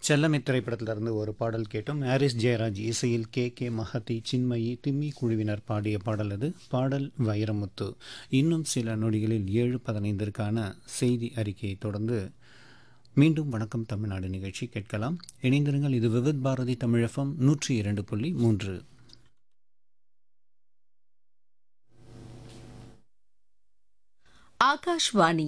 செல்லமை திரைப்படத்திலிருந்து ஒரு பாடல் கேட்டோம் ஹாரிஸ் ஜெயராஜ் இசையில் கே கே மஹதி சின்மயி திம்மி குழுவினர் பாடிய பாடல் அது பாடல் வைரமுத்து இன்னும் சில நொடிகளில் ஏழு பதினைந்திற்கான செய்தி அறிக்கையை தொடர்ந்து மீண்டும் வணக்கம் தமிழ்நாடு நிகழ்ச்சி கேட்கலாம் இணைந்திருங்கள் இது விவித் பாரதி தமிழகம் நூற்றி இரண்டு புள்ளி மூன்று ஆகாஷ்வாணி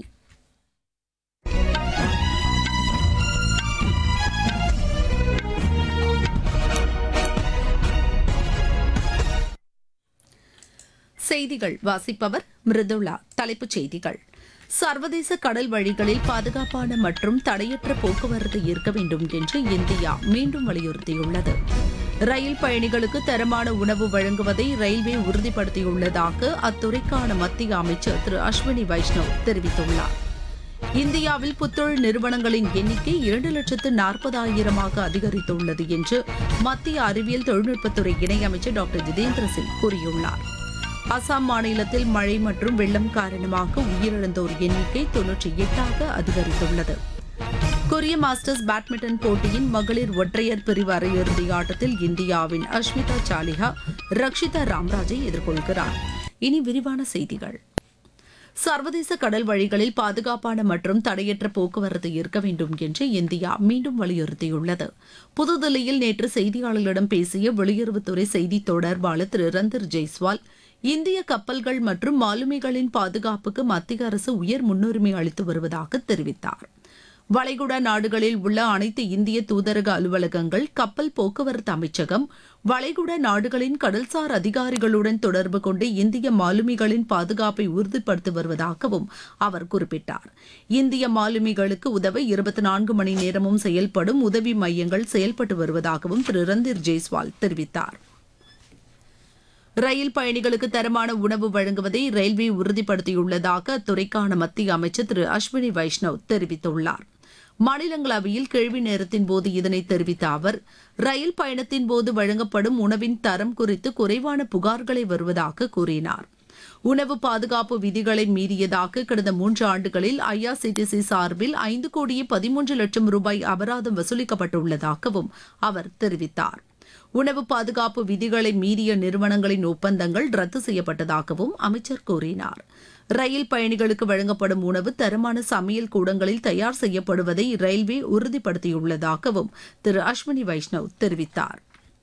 செய்திகள் வாசிப்பவர் மிருதுளா தலைப்புச் செய்திகள் சர்வதேச கடல் வழிகளில் பாதுகாப்பான மற்றும் தடையற்ற போக்குவரத்து இருக்க வேண்டும் என்று இந்தியா மீண்டும் வலியுறுத்தியுள்ளது ரயில் பயணிகளுக்கு தரமான உணவு வழங்குவதை ரயில்வே உறுதிப்படுத்தியுள்ளதாக அத்துறைக்கான மத்திய அமைச்சர் திரு அஸ்வினி வைஷ்ணவ் தெரிவித்துள்ளார் இந்தியாவில் புத்தொழில் நிறுவனங்களின் எண்ணிக்கை இரண்டு லட்சத்து நாற்பதாயிரமாக அதிகரித்துள்ளது என்று மத்திய அறிவியல் தொழில்நுட்பத்துறை இணையமைச்சர் டாக்டர் ஜிதேந்திர சிங் கூறியுள்ளார் அசாம் மாநிலத்தில் மழை மற்றும் வெள்ளம் காரணமாக உயிரிழந்தோர் எண்ணிக்கை தொன்னூற்றி எட்டாக அதிகரித்துள்ளது கொரிய மாஸ்டர்ஸ் பேட்மிண்டன் போட்டியின் மகளிர் ஒற்றையர் பிரிவு அரையிறுதி ஆட்டத்தில் இந்தியாவின் அஷ்மிதா சாலிஹா ரக்ஷிதா ராம்ராஜை எதிர்கொள்கிறார் இனி விரிவான செய்திகள் சர்வதேச கடல் வழிகளில் பாதுகாப்பான மற்றும் தடையற்ற போக்குவரத்து இருக்க வேண்டும் என்று இந்தியா மீண்டும் வலியுறுத்தியுள்ளது புதுதில்லியில் நேற்று செய்தியாளர்களிடம் பேசிய வெளியுறவுத்துறை செய்தி தொடர்பாளர் திரு ரந்தர் ஜெய்ஸ்வால் இந்திய கப்பல்கள் மற்றும் மாலுமிகளின் பாதுகாப்புக்கு மத்திய அரசு உயர் முன்னுரிமை அளித்து வருவதாக தெரிவித்தார் வளைகுடா நாடுகளில் உள்ள அனைத்து இந்திய தூதரக அலுவலகங்கள் கப்பல் போக்குவரத்து அமைச்சகம் வளைகுடா நாடுகளின் கடல்சார் அதிகாரிகளுடன் தொடர்பு கொண்டு இந்திய மாலுமிகளின் பாதுகாப்பை உறுதிப்படுத்தி வருவதாகவும் அவர் குறிப்பிட்டார் இந்திய மாலுமிகளுக்கு உதவ இருபத்தி நான்கு மணி நேரமும் செயல்படும் உதவி மையங்கள் செயல்பட்டு வருவதாகவும் திரு ரந்தீர் ஜெய்ஸ்வால் தெரிவித்தார் ரயில் பயணிகளுக்கு தரமான உணவு வழங்குவதை ரயில்வே உறுதிப்படுத்தியுள்ளதாக அத்துறைக்கான மத்திய அமைச்சர் திரு அஸ்வினி வைஷ்ணவ் தெரிவித்துள்ளார் மாநிலங்களவையில் கேள்வி நேரத்தின் போது இதனை தெரிவித்த அவர் ரயில் பயணத்தின் போது வழங்கப்படும் உணவின் தரம் குறித்து குறைவான புகார்களை வருவதாக கூறினார் உணவு பாதுகாப்பு விதிகளை மீறியதாக கடந்த மூன்று ஆண்டுகளில் ஐஆர்சிடிசி சார்பில் ஐந்து கோடியே பதிமூன்று லட்சம் ரூபாய் அபராதம் வசூலிக்கப்பட்டுள்ளதாகவும் அவர் தெரிவித்தார் உணவு பாதுகாப்பு விதிகளை மீறிய நிறுவனங்களின் ஒப்பந்தங்கள் ரத்து செய்யப்பட்டதாகவும் அமைச்சர் கூறினார் ரயில் பயணிகளுக்கு வழங்கப்படும் உணவு தரமான சமையல் கூடங்களில் தயார் செய்யப்படுவதை ரயில்வே உறுதிப்படுத்தியுள்ளதாகவும் திரு அஸ்வினி வைஷ்ணவ் தெரிவித்தார்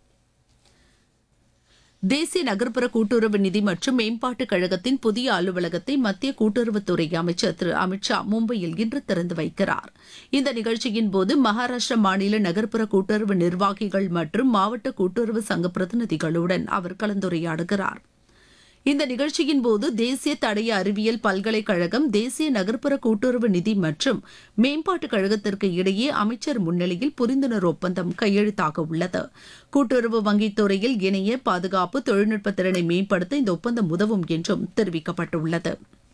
தேசிய நகர்ப்புற கூட்டுறவு நிதி மற்றும் மேம்பாட்டுக் கழகத்தின் புதிய அலுவலகத்தை மத்திய கூட்டுறவுத்துறை அமைச்சர் திரு அமித்ஷா மும்பையில் இன்று திறந்து வைக்கிறார் இந்த நிகழ்ச்சியின் போது மகாராஷ்டிரா மாநில நகர்ப்புற கூட்டுறவு நிர்வாகிகள் மற்றும் மாவட்ட கூட்டுறவு சங்க பிரதிநிதிகளுடன் அவர் கலந்துரையாடுகிறார் இந்த நிகழ்ச்சியின் போது தேசிய தடய அறிவியல் பல்கலைக்கழகம் தேசிய நகர்ப்புற கூட்டுறவு நிதி மற்றும் மேம்பாட்டுக் கழகத்திற்கு இடையே அமைச்சர் முன்னிலையில் புரிந்துணர்வு ஒப்பந்தம் கையெழுத்தாக உள்ளது கூட்டுறவு வங்கித் துறையில் இணைய பாதுகாப்பு தொழில்நுட்ப திறனை மேம்படுத்த இந்த ஒப்பந்தம் உதவும் என்றும் தெரிவிக்கப்பட்டுள்ளது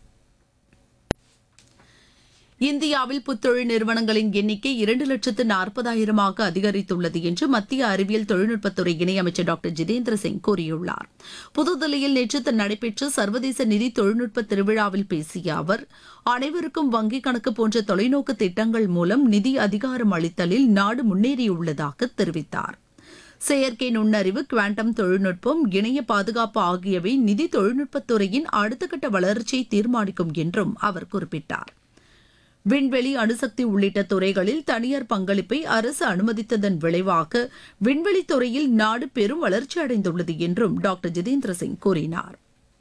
இந்தியாவில் புத்தொழில் நிறுவனங்களின் எண்ணிக்கை இரண்டு லட்சத்து நாற்பதாயிரமாக அதிகரித்துள்ளது என்று மத்திய அறிவியல் தொழில்நுட்பத்துறை இணையமைச்சர் டாக்டர் ஜிதேந்திர சிங் கூறியுள்ளார் புதுதில்லியில் நேற்று நடைபெற்ற சர்வதேச நிதி தொழில்நுட்ப திருவிழாவில் பேசிய அவர் அனைவருக்கும் வங்கிக் கணக்கு போன்ற தொலைநோக்கு திட்டங்கள் மூலம் நிதி அதிகாரம் அளித்தலில் நாடு முன்னேறியுள்ளதாக தெரிவித்தார் செயற்கை நுண்ணறிவு குவாண்டம் தொழில்நுட்பம் இணைய பாதுகாப்பு ஆகியவை நிதி தொழில்நுட்பத்துறையின் அடுத்த கட்ட வளர்ச்சியை தீர்மானிக்கும் என்றும் அவர் குறிப்பிட்டார் விண்வெளி அணுசக்தி உள்ளிட்ட துறைகளில் தனியார் பங்களிப்பை அரசு அனுமதித்ததன் விளைவாக விண்வெளித் துறையில் நாடு பெரும் வளர்ச்சி அடைந்துள்ளது என்றும் டாக்டர் ஜிதேந்திர சிங் கூறினார்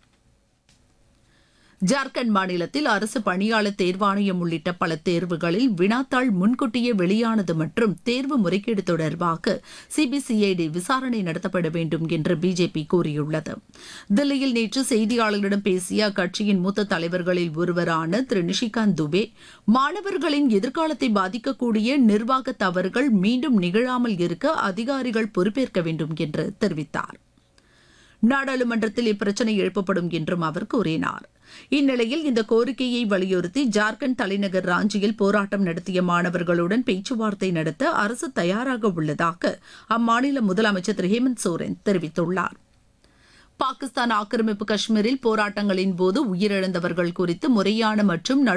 ஜார்க்கண்ட் மாநிலத்தில் அரசு பணியாளர் தேர்வாணையம் உள்ளிட்ட பல தேர்வுகளில் வினாத்தாள் முன்கூட்டியே வெளியானது மற்றும் தேர்வு முறைகேடு தொடர்பாக சிபிசிஐடி விசாரணை நடத்தப்பட வேண்டும் என்று பிஜேபி கூறியுள்ளது தில்லியில் நேற்று செய்தியாளர்களிடம் பேசிய அக்கட்சியின் மூத்த தலைவர்களில் ஒருவரான திரு நிஷிகாந்த் துபே மாணவர்களின் எதிர்காலத்தை பாதிக்கக்கூடிய நிர்வாக தவறுகள் மீண்டும் நிகழாமல் இருக்க அதிகாரிகள் பொறுப்பேற்க வேண்டும் என்று தெரிவித்தார் நாடாளுமன்றத்தில் இப்பிரச்சினை எழுப்பப்படும் என்றும் அவர் கூறினார் இந்நிலையில் இந்த கோரிக்கையை வலியுறுத்தி ஜார்க்கண்ட் தலைநகர் ராஞ்சியில் போராட்டம் நடத்திய மாணவர்களுடன் பேச்சுவார்த்தை நடத்த அரசு தயாராக உள்ளதாக அம்மாநில முதலமைச்சர் திரு ஹேமந்த் சோரன் தெரிவித்துள்ளார் பாகிஸ்தான் ஆக்கிரமிப்பு காஷ்மீரில் போராட்டங்களின் போது உயிரிழந்தவர்கள் குறித்து முறையான மற்றும்